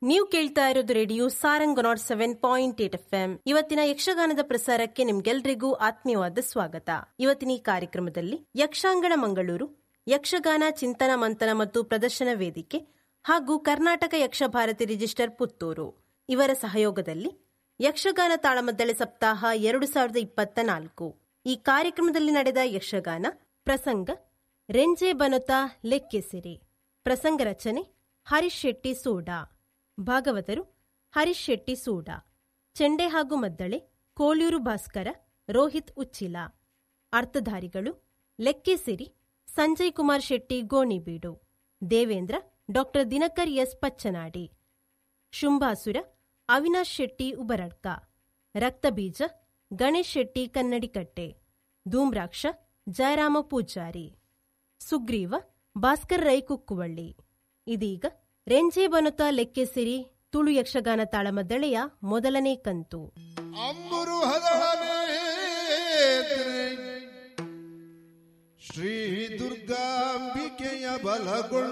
ನೀವು ಕೇಳ್ತಾ ಇರೋದು radio Sarang nought seven point eight F M ಇವತ್ತಿನ ಯಕ್ಷಗಾನದ ಪ್ರಸಾರಕ್ಕೆ ನಿಮ್ಗೆಲ್ರಿಗೂ ಆತ್ಮೀಯವಾದ ಸ್ವಾಗತ ಇವತ್ತಿನ ಈ ಕಾರ್ಯಕ್ರಮದಲ್ಲಿ ಯಕ್ಷಾಂಗಣ ಮಂಗಳೂರು ಯಕ್ಷಗಾನ ಚಿಂತನ ಮಂಥನ ಮತ್ತು ಪ್ರದರ್ಶನ ವೇದಿಕೆ ಹಾಗೂ ಕರ್ನಾಟಕ ಯಕ್ಷಭಾರತಿ ರಿಜಿಸ್ಟರ್ ಪುತ್ತೂರು ಇವರ ಸಹಯೋಗದಲ್ಲಿ ಯಕ್ಷಗಾನ ತಾಳಮದ್ದಳೆ ಸಪ್ತಾಹ ಎರಡು ಸಾವಿರದ ಇಪ್ಪತ್ತ ನಾಲ್ಕು ಈ ಕಾರ್ಯಕ್ರಮದಲ್ಲಿ ನಡೆದ ಯಕ್ಷಗಾನ ಪ್ರಸಂಗ ರೆಂಜೆ ಬನುತಾ ಲೆಕ್ಕೆಸಿರಿ ಪ್ರಸಂಗ ರಚನೆ ಹರೀಶ್ ಶೆಟ್ಟಿ ಸೂಡಾ ಭಾಗವತರು ಹರೀಶ್ ಶೆಟ್ಟಿ ಸೂಡಾ ಚೆಂಡೆ ಹಾಗೂ ಮದ್ದಳೆ ಕೋಳ್ಯೂರು ಭಾಸ್ಕರ ರೋಹಿತ್ ಉಚ್ಚಿಲ ಅರ್ಥಧಾರಿಗಳು ಲೆಕ್ಕೆಸಿರಿ ಸಂಜಯ್ ಕುಮಾರ್ ಶೆಟ್ಟಿ ಗೋಣಿಬೀಡು ದೇವೇಂದ್ರ ಡಾಕ್ಟರ್ ದಿನಕರ್ ಎಸ್ ಪಚ್ಚನಾಡಿ ಶುಂಭಾಸುರ ಅವಿನಾಶ್ ಶೆಟ್ಟಿ ಉಬರಡ್ಕ ರಕ್ತಬೀಜ ಗಣೇಶ್ ಶೆಟ್ಟಿ ಕನ್ನಡಿಕಟ್ಟೆ ಧೂಮ್ರಾಕ್ಷ ಜಯರಾಮ ಪೂಜಾರಿ ಸುಗ್ರೀವ ಭಾಸ್ಕರ್ ರೈ ಕುಕ್ಕುವಳ್ಳಿ ಇದೀಗ ರೆಂಜೆ ಬನುತಾ ಲೆಕ್ಕೆಸಿರಿ ತುಳು ಯಕ್ಷಗಾನ ತಾಳಮದ್ದಳೆಯ ಮೊದಲನೇ ಕಂತು ಅಂಬುರು ಹದವನೇತ್ರೆ ಶ್ರೀ ದುರ್ಗಾಂಬಿಕೆಯ ಬಲಗೊಳ್ಳ